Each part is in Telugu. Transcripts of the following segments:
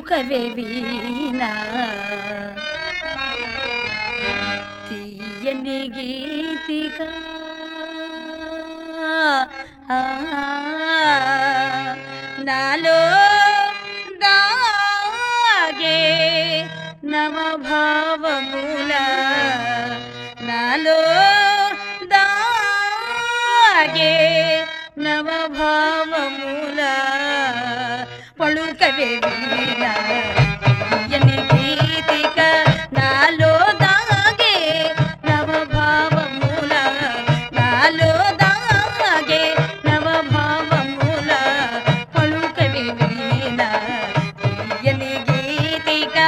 పలుకవే వీణా తీయని గీతిగా ఆ, నాలో దాగే నవభావముల నాలో దాగే నవభావముల పలుకవే వీణా తీయని గీతిక నాలో దాగే నవభావముల నాలో దాగే నవభావముల పలుకవే వీణా తీయని గీతిక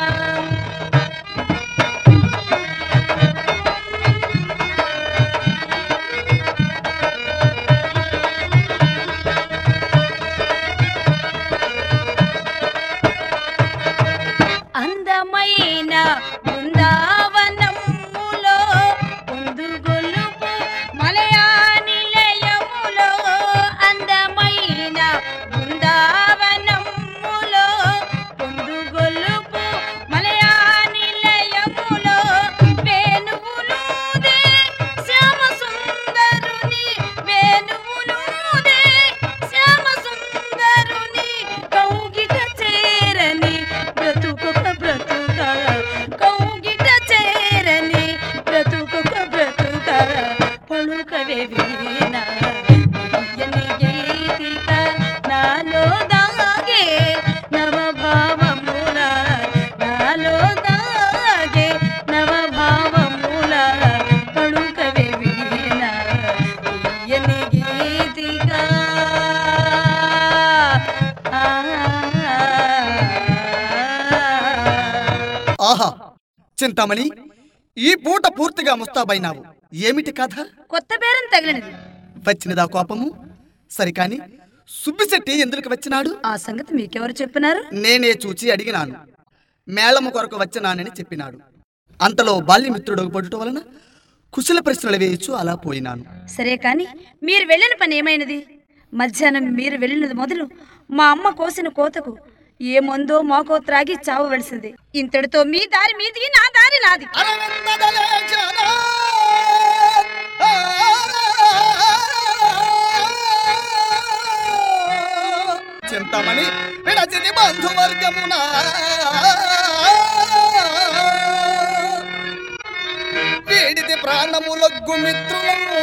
అందమైన బృందావనములో పొందుగొలుపు మలయానిలయములో అందమైన బృందావనములో పొందుగొలుపు మలయానిలయములో వేణువులుదే శ్యామ సుందరుని వేణువులుదే శ్యామ సుందరుని కౌగిట చేరని బ్రతుకొక బ్రతుక కౌగిట చేరని బ్రతుకొక బ్రతుక పలుకవే వీణ తీయని గీతిక నాలో దాగే నవభావముల నాలో దాగే నవభావముల పలుకవే వీణ తీయని గీతిక ఆహా చింతామణి ఈ పూట పూర్తిగా ముస్తాబైనావు ఏమిటి కథ కొత్త బేరం తగిలినది వచ్చినదా కోపము సరికాని సుబ్బిశెట్టి ఎందుకు వచ్చినాడు ఆ సంగతి మీకెవరు చెప్పినారు నేనే చూచి అడిగినాను మేళము కొరకు వచ్చినానని చెప్పినాడు అంతలో బాల్యమిత్రుడు పడుట వలన కుశల ప్రశ్నలు వేయచ్చు అలా పోయినాను సరే కాని మీరు వెళ్ళిన పని ఏమైనది మధ్యాహ్నం మీరు వెళ్ళినది మొదలు మా అమ్మ కోసిన కోతకు ఏ మందో మాకో త్రాగి చావవలసింది ఇంతటితో మీ దారి మీది నా దారి నాది చింతామణి విడచిది బంధువర్గమున వీడిది ప్రాణములొగ్గు మిత్రులను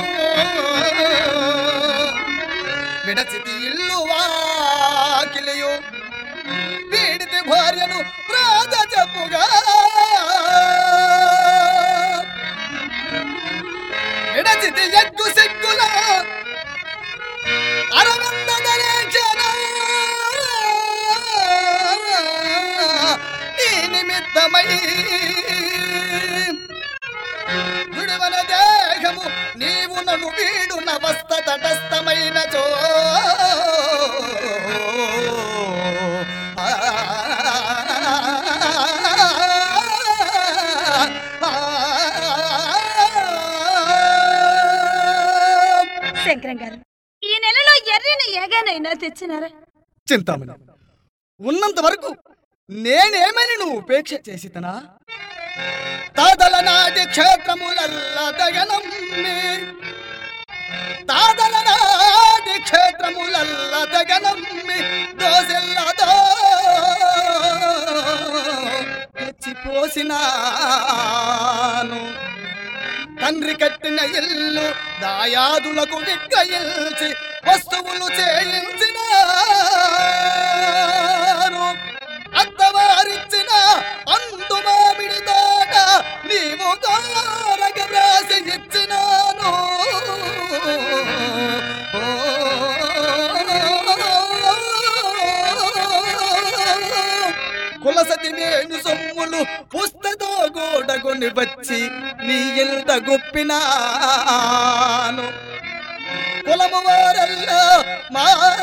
విడచితి ఇల్లు వాకిలియు వీడిది భార్యను రాజ చెప్పుగా విడచితి ఎగ్గు సిగ్గుల అరవిందనే జన నీ నిమిత్తమై విడువన దేహము నీవు నన్ను వీడు నవస్థ తటస్థమైన చో శంకరం గారు ఈ నెలలో ఎర్రని ఏగానైనా తెచ్చినారా చింతామణి ఉన్నంత వరకు నేనేమని నువ్వు ఉపేక్ష చేసితనా తాదల నాటి క్షేత్రములల్ల దగనమ్మి తాదల నాటి క్షేత్రములల్ల దగనమ్మి దోసెల్లదో తెచ్చిపోసినాను తండ్రి కట్టిన ఇల్లు దాయాదులకు విక్కయించి వస్తువులు చేయించినారు అత్తవారిచ్చిన అందు మామిడి తోట నీవు కోరగ రాసి ఇచ్చినాను కులసతి మేను సొమ్ములు పుస్తతో గోడకొని వచ్చి నీ ఇంత గుప్పినాను కులము వారల్లా మా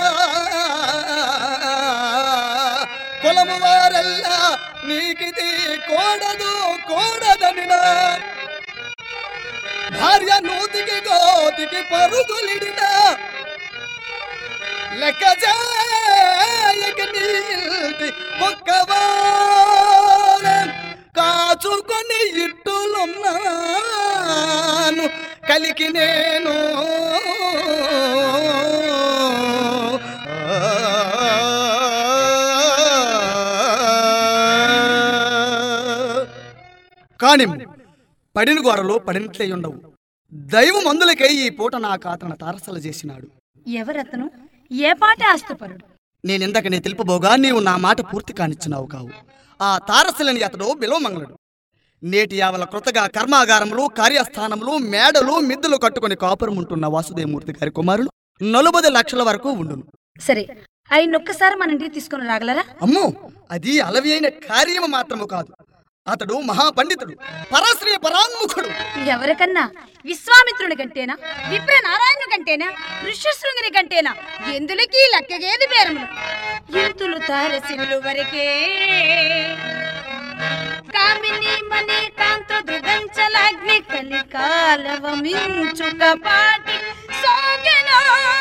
కులము వారల్లా నీకిది కూడదు కూడదని భార్య నూతికి గోతికి పరుగులిడిన లెక్క ఇక నీటి ఒక్కవారే కాచుకొని ఇట్టులున్నాను కలికి నేను కాని పడిన గోరలో పడినట్లే ఉండవు దైవం అందులకై ఈ పూట నా కాతన తారసల చేసినాడు ఎవరతను ఏ పాట ఆస్తుపరుడు నేనిందకనే తెలుపబోగా నీవు నా మాట పూర్తి కానిచ్చినావు కావు ఆ తారసలని అతడు బిలవమంగళుడు నేటి యావల కృతగా కర్మాగారములు కార్యస్థానములు మేడలు మిద్దెలు కట్టుకొని కాపురం ఉంటున్న వాసుదేవమూర్తి గారి కుమారులు నలుబది లక్షల వరకు ఉండును సరే ఆయన ఒక్కసారి మన ఇంటికి తీసుకుని రాగలరా అమ్మో అది అలవి అయిన కార్యము మాత్రము కాదు అతడు మహాపండితుడు పరశ్రీ పరాన్ముఖుడు ఎవరికన్నా విశ్వామిత్రుని కంటేనా విప్ర నారాయణుని కంటేనా ఋష్యశృంగిని కంటేనా ఎందులకి లెక్కగేది పేరములు ఇంతులు తారసిల్లు వరకే కామిని మణి కాంత దృగంచలాగ్ని కలికాలవ మించుక పాటి సోగెనా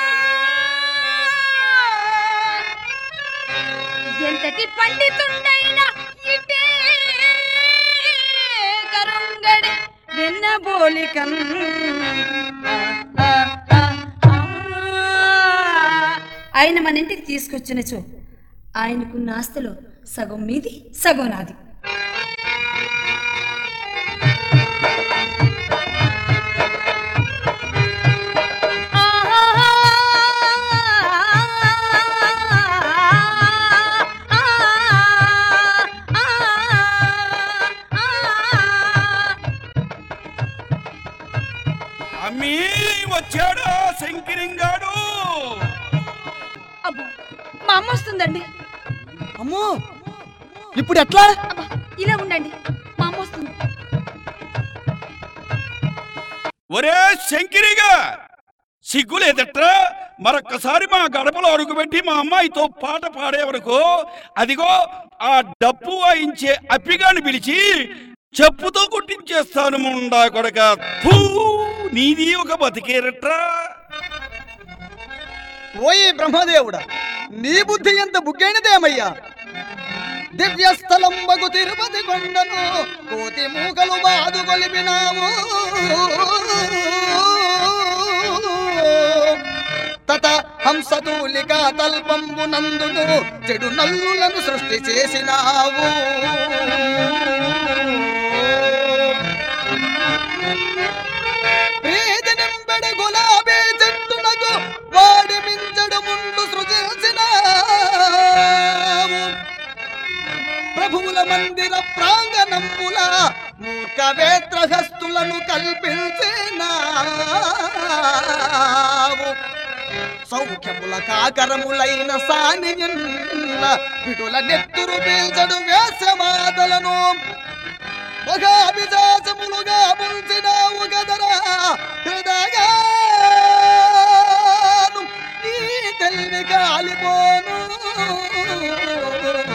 ఎంతటి పండితుండైనా ఇటే కరుంగడి వెన్నబోలికం ఆయన మన ఇంటికి తీసుకొచ్చినచో ఆయనకున్న ఆస్తిలో సగం మీది సగం నాది అమ్మీ వచ్చాడు శంకరింగాడు అబ్బో మా అమ్మ వస్తుందండి అమ్మో ఇప్పుడు ఎట్లా అబ్బా ఇలా ఉండండి మా అమ్మ వస్తుంది ఒరే శంకిరిగా సిగ్గులేదట్రా మరొక్కసారి మా గడపలో అడుగుపెట్టి మా అమ్మాయితో పాట పాడే వరకు అదిగో ఆ డప్పు వాయించే అప్పిగాని పిలిచి చెప్పుతో కొట్టించేస్తాను ముండా కొడక ఫూ, నీది ఒక బతికేరట్రా ఓయి బ్రహ్మదేవుడా నీ బుద్ధి ఎంత బుగ్గైనదేమయ్యా దివ్యస్థలం బగు తిరుపతి కొండను కోతి మూకలు బాదు కొలిపినావు తత హంసతూలిక తల్పంబు నందును చెడు నల్లులను సృష్టి చేసినావు ప్రీతి నింబెడ గులాబీ చెట్టునకు వాడి మించడు ముందు సృజించినావు ప్రభువుల మందిర ప్రాంగణముల మూక వేత్రహస్తులను కల్పించినావు సౌఖ్యముల కాకరములైన సానియన్న విటుల నెత్తురు పీల్చడు వేసమాతలను మగాభిజాసములుగా ముంచినావు గదరా హృదయాను నీ తెలివి కాలిపోను